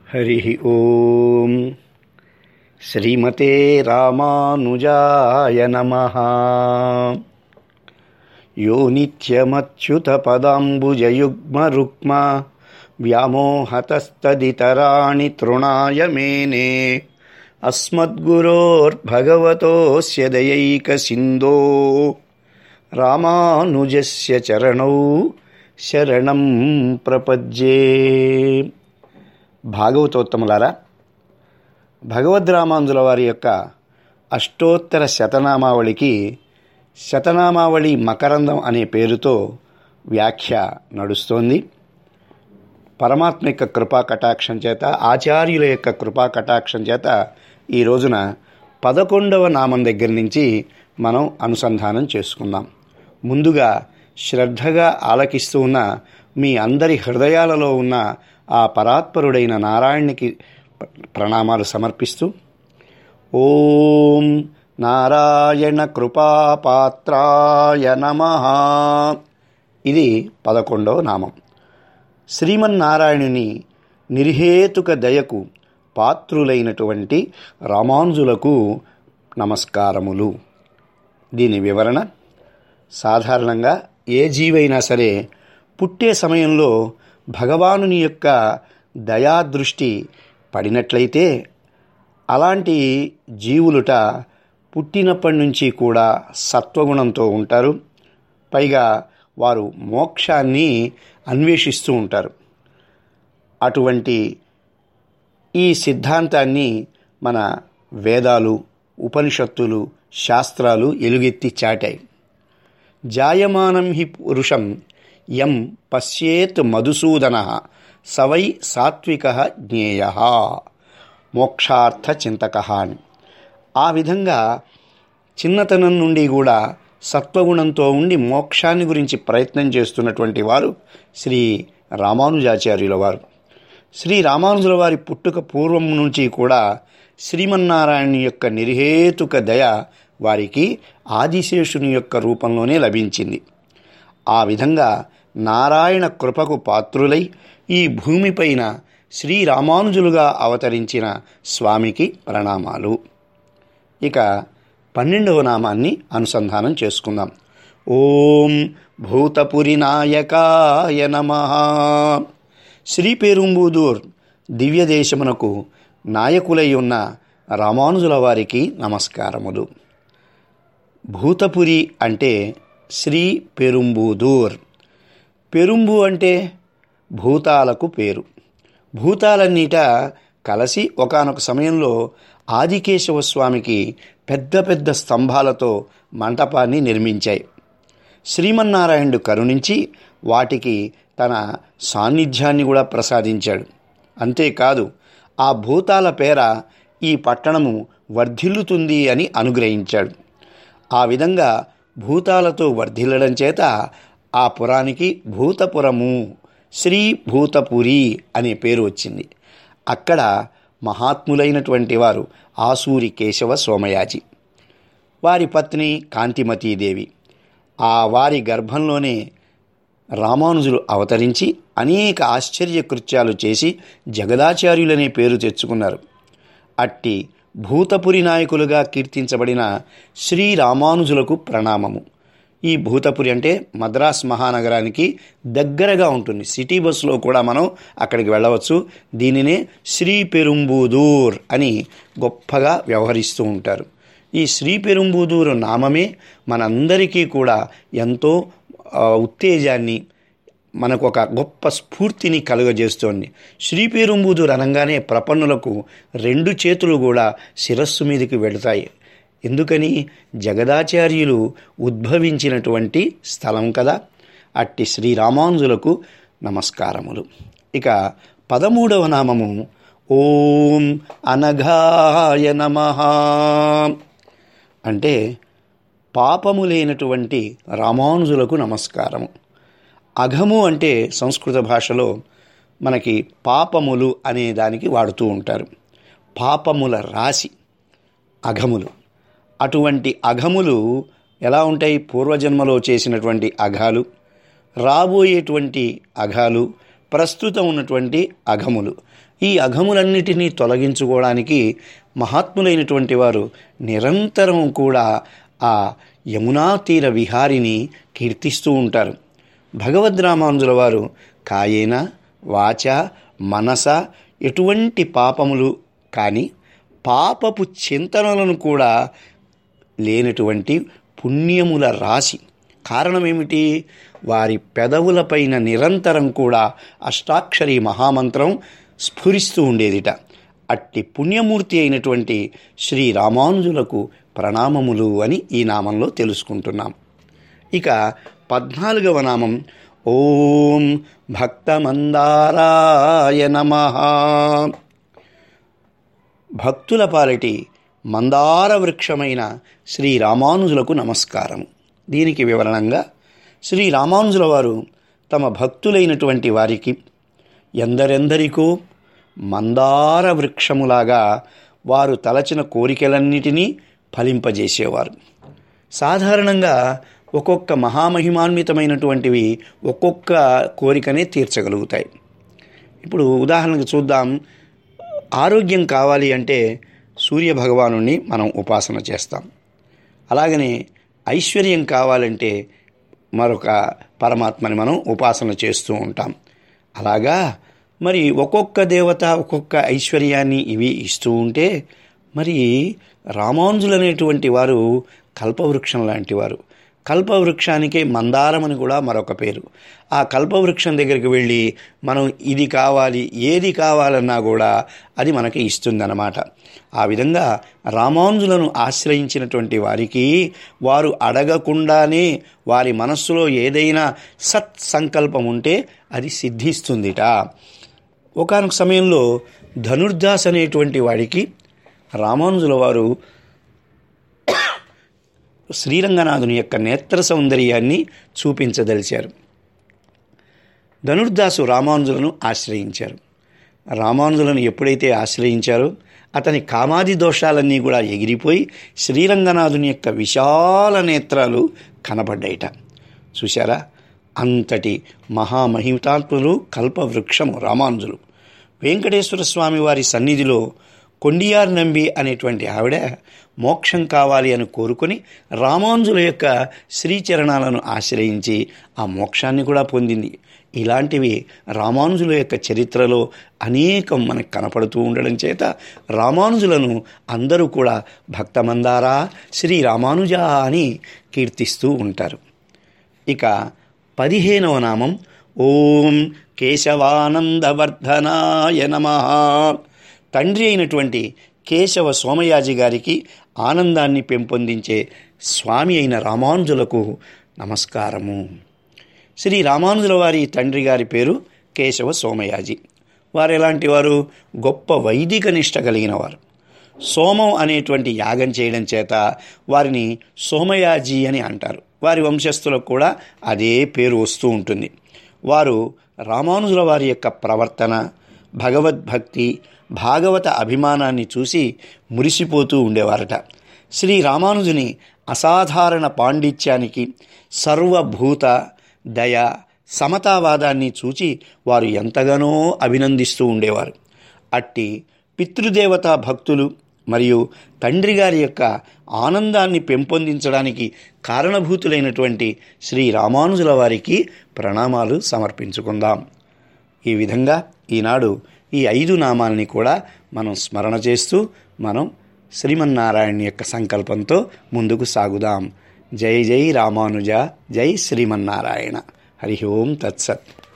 హరి ఓం శ్రీమతే రామానుజాయ నమ యో నిత్యమచ్యుతపదాంబుజయుగ్మరుక్మ వ్యామోహతస్తదితరాణి తృణాయ మేనే అస్మద్గురోర్భగవతోస్య దయైకసిందో రామానుజస్య చరణౌ శరణం ప్రపద్యే భాగవతోత్తములారా భగవద్రామాంజుల వారి యొక్క అష్టోత్తర శతనామావళికి శతనామావళి మకరందం అనే పేరుతో వ్యాఖ్య నడుస్తోంది పరమాత్మ యొక్క కృపా కటాక్షం చేత ఆచార్యుల యొక్క కృపా కటాక్షం చేత ఈ రోజున పదకొండవ నామం దగ్గర నుంచి మనం అనుసంధానం చేసుకుందాం ముందుగా శ్రద్ధగా ఆలకిస్తూ ఉన్న మీ అందరి హృదయాలలో ఉన్న ఆ పరాత్పరుడైన నారాయణునికి ప్రణామాలు సమర్పిస్తూ ఓం నారాయణ కృపాపాత్రాయ నమ ఇది పదకొండవ నామం శ్రీమన్నారాయణుని నిర్హేతుక దయకు పాత్రులైనటువంటి రామానుజులకు నమస్కారములు దీని వివరణ సాధారణంగా ఏ జీవైనా సరే పుట్టే సమయంలో భగవానుని యొక్క దయాదృష్టి పడినట్లయితే అలాంటి జీవులుట పుట్టినప్పటి నుంచి కూడా సత్వగుణంతో ఉంటారు పైగా వారు మోక్షాన్ని అన్వేషిస్తూ ఉంటారు అటువంటి ఈ సిద్ధాంతాన్ని మన వేదాలు ఉపనిషత్తులు శాస్త్రాలు ఎలుగెత్తి చాటాయి జాయమానం హి పురుషం యం పశ్యేత్ మధుసూదన సవై సాత్విక జ్ఞేయ మోక్షార్థ చింతక అని ఆ విధంగా చిన్నతనం నుండి కూడా సత్వగుణంతో ఉండి మోక్షాన్ని గురించి ప్రయత్నం చేస్తున్నటువంటి వారు శ్రీ రామానుజాచార్యుల వారు శ్రీ రామానుజుల వారి పుట్టుక పూర్వం నుంచి కూడా శ్రీమన్నారాయణ యొక్క నిర్హేతుక దయ వారికి ఆదిశేషుని యొక్క రూపంలోనే లభించింది ఆ విధంగా నారాయణ కృపకు పాత్రులై ఈ భూమిపైన శ్రీరామానుజులుగా అవతరించిన స్వామికి ప్రణామాలు ఇక పన్నెండవ నామాన్ని అనుసంధానం చేసుకుందాం ఓం భూతపురి నాయకాయ నమ శ్రీ పేరుంబూదూర్ దివ్యదేశమునకు నాయకులై ఉన్న రామానుజుల వారికి నమస్కారములు భూతపురి అంటే శ్రీ పెరుంబూదూర్ పెరుంబు అంటే భూతాలకు పేరు భూతాలన్నీట కలిసి ఒకనొక సమయంలో ఆదికేశవ స్వామికి పెద్ద పెద్ద స్తంభాలతో మంటపాన్ని నిర్మించాయి శ్రీమన్నారాయణుడు కరుణించి వాటికి తన సాన్నిధ్యాన్ని కూడా ప్రసాదించాడు అంతేకాదు ఆ భూతాల పేర ఈ పట్టణము వర్ధిల్లుతుంది అని అనుగ్రహించాడు ఆ విధంగా భూతాలతో వర్ధిల్లడం చేత ఆ పురానికి భూతపురము శ్రీ భూతపురి అనే పేరు వచ్చింది అక్కడ మహాత్ములైనటువంటి వారు ఆసూరి కేశవ సోమయాజి వారి పత్ని కాంతిమతీదేవి ఆ వారి గర్భంలోనే రామానుజులు అవతరించి అనేక ఆశ్చర్య కృత్యాలు చేసి జగదాచార్యులనే పేరు తెచ్చుకున్నారు అట్టి భూతపురి నాయకులుగా కీర్తించబడిన శ్రీ రామానుజులకు ప్రణామము ఈ భూతపురి అంటే మద్రాస్ మహానగరానికి దగ్గరగా ఉంటుంది సిటీ బస్సులో కూడా మనం అక్కడికి వెళ్ళవచ్చు దీనినే శ్రీ పెరుంబూదూర్ అని గొప్పగా వ్యవహరిస్తూ ఉంటారు ఈ శ్రీ పెరుంబూదూరు నామమే మనందరికీ కూడా ఎంతో ఉత్తేజాన్ని మనకు ఒక గొప్ప స్ఫూర్తిని కలుగజేస్తోంది శ్రీపేరుంబూదూరు అనగానే ప్రపన్నులకు రెండు చేతులు కూడా శిరస్సు మీదకి వెళతాయి ఎందుకని జగదాచార్యులు ఉద్భవించినటువంటి స్థలం కదా అట్టి శ్రీరామానుజులకు నమస్కారములు ఇక పదమూడవ నామము ఓం అనఘాయ నమ అంటే పాపము లేనటువంటి రామానుజులకు నమస్కారము అఘము అంటే సంస్కృత భాషలో మనకి పాపములు అనే దానికి వాడుతూ ఉంటారు పాపముల రాశి అఘములు అటువంటి అఘములు ఎలా ఉంటాయి పూర్వజన్మలో చేసినటువంటి అఘాలు రాబోయేటువంటి అఘాలు ప్రస్తుతం ఉన్నటువంటి అఘములు ఈ అఘములన్నిటినీ తొలగించుకోవడానికి మహాత్ములైనటువంటి వారు నిరంతరం కూడా ఆ యమునా తీర విహారిని కీర్తిస్తూ ఉంటారు భగవద్రామానుజుల వారు కాయేన వాచ మనస ఎటువంటి పాపములు కానీ పాపపు చింతనలను కూడా లేనటువంటి పుణ్యముల రాశి కారణం ఏమిటి వారి పెదవులపైన నిరంతరం కూడా అష్టాక్షరి మహామంత్రం స్ఫురిస్తూ ఉండేదిట అట్టి పుణ్యమూర్తి అయినటువంటి శ్రీ రామానుజులకు ప్రణామములు అని ఈ నామంలో తెలుసుకుంటున్నాం ఇక పద్నాలుగవ నామం ఓం భక్తమందారాయ నమ భక్తుల పాలిటి మందార వృక్షమైన శ్రీ రామానుజులకు నమస్కారం దీనికి వివరణంగా శ్రీ రామానుజుల వారు తమ భక్తులైనటువంటి వారికి ఎందరెందరికో మందార వృక్షములాగా వారు తలచిన కోరికలన్నిటినీ ఫలింపజేసేవారు సాధారణంగా ఒక్కొక్క మహామహిమాన్వితమైనటువంటివి ఒక్కొక్క కోరికనే తీర్చగలుగుతాయి ఇప్పుడు ఉదాహరణకు చూద్దాం ఆరోగ్యం కావాలి అంటే సూర్య భగవాను మనం ఉపాసన చేస్తాం అలాగనే ఐశ్వర్యం కావాలంటే మరొక పరమాత్మని మనం ఉపాసన చేస్తూ ఉంటాం అలాగా మరి ఒక్కొక్క దేవత ఒక్కొక్క ఐశ్వర్యాన్ని ఇవి ఇస్తూ ఉంటే మరి రామానుజులు అనేటువంటి వారు కల్పవృక్షం లాంటి వారు కల్పవృక్షానికే మందారం అని కూడా మరొక పేరు ఆ కల్పవృక్షం దగ్గరికి వెళ్ళి మనం ఇది కావాలి ఏది కావాలన్నా కూడా అది మనకి ఇస్తుందన్నమాట ఆ విధంగా రామానుజులను ఆశ్రయించినటువంటి వారికి వారు అడగకుండానే వారి మనస్సులో ఏదైనా సత్ సంకల్పం ఉంటే అది సిద్ధిస్తుందిట ఒకనొక సమయంలో ధనుర్దాస్ అనేటువంటి వాడికి రామానుజుల వారు శ్రీరంగనాథుని యొక్క నేత్ర సౌందర్యాన్ని చూపించదలిచారు ధనుర్దాసు రామానుజులను ఆశ్రయించారు రామానుజులను ఎప్పుడైతే ఆశ్రయించారో అతని కామాది దోషాలన్నీ కూడా ఎగిరిపోయి శ్రీరంగనాథుని యొక్క విశాల నేత్రాలు కనబడ్డాయిట చూశారా అంతటి మహామహితాత్ములు కల్పవృక్షము రామానుజులు వెంకటేశ్వర స్వామి వారి సన్నిధిలో కొండియార్ నంబి అనేటువంటి ఆవిడ మోక్షం కావాలి అని కోరుకొని రామానుజుల యొక్క శ్రీచరణాలను ఆశ్రయించి ఆ మోక్షాన్ని కూడా పొందింది ఇలాంటివి రామానుజుల యొక్క చరిత్రలో అనేకం మనకు కనపడుతూ ఉండడం చేత రామానుజులను అందరూ కూడా భక్తమందారా శ్రీ రామానుజ అని కీర్తిస్తూ ఉంటారు ఇక పదిహేనవ నామం ఓం కేశవానందవర్ధనాయ నమ తండ్రి అయినటువంటి కేశవ సోమయాజి గారికి ఆనందాన్ని పెంపొందించే స్వామి అయిన రామానుజులకు నమస్కారము శ్రీ రామానుజుల వారి తండ్రి గారి పేరు కేశవ సోమయాజి వారు ఎలాంటి వారు గొప్ప వైదిక నిష్ట కలిగిన వారు సోమం అనేటువంటి యాగం చేయడం చేత వారిని సోమయాజీ అని అంటారు వారి వంశస్థులకు కూడా అదే పేరు వస్తూ ఉంటుంది వారు రామానుజుల వారి యొక్క ప్రవర్తన భగవద్భక్తి భాగవత అభిమానాన్ని చూసి మురిసిపోతూ ఉండేవారట శ్రీ రామానుజుని అసాధారణ పాండిత్యానికి సర్వభూత దయ సమతావాదాన్ని చూచి వారు ఎంతగానో అభినందిస్తూ ఉండేవారు అట్టి పితృదేవతా భక్తులు మరియు తండ్రి గారి యొక్క ఆనందాన్ని పెంపొందించడానికి కారణభూతులైనటువంటి శ్రీ రామానుజుల వారికి ప్రణామాలు సమర్పించుకుందాం ఈ విధంగా ఈనాడు ఈ ఐదు నామాలని కూడా మనం స్మరణ చేస్తూ మనం శ్రీమన్నారాయణ యొక్క సంకల్పంతో ముందుకు సాగుదాం జై జై రామానుజ జై శ్రీమన్నారాయణ హరి ఓం తత్సత్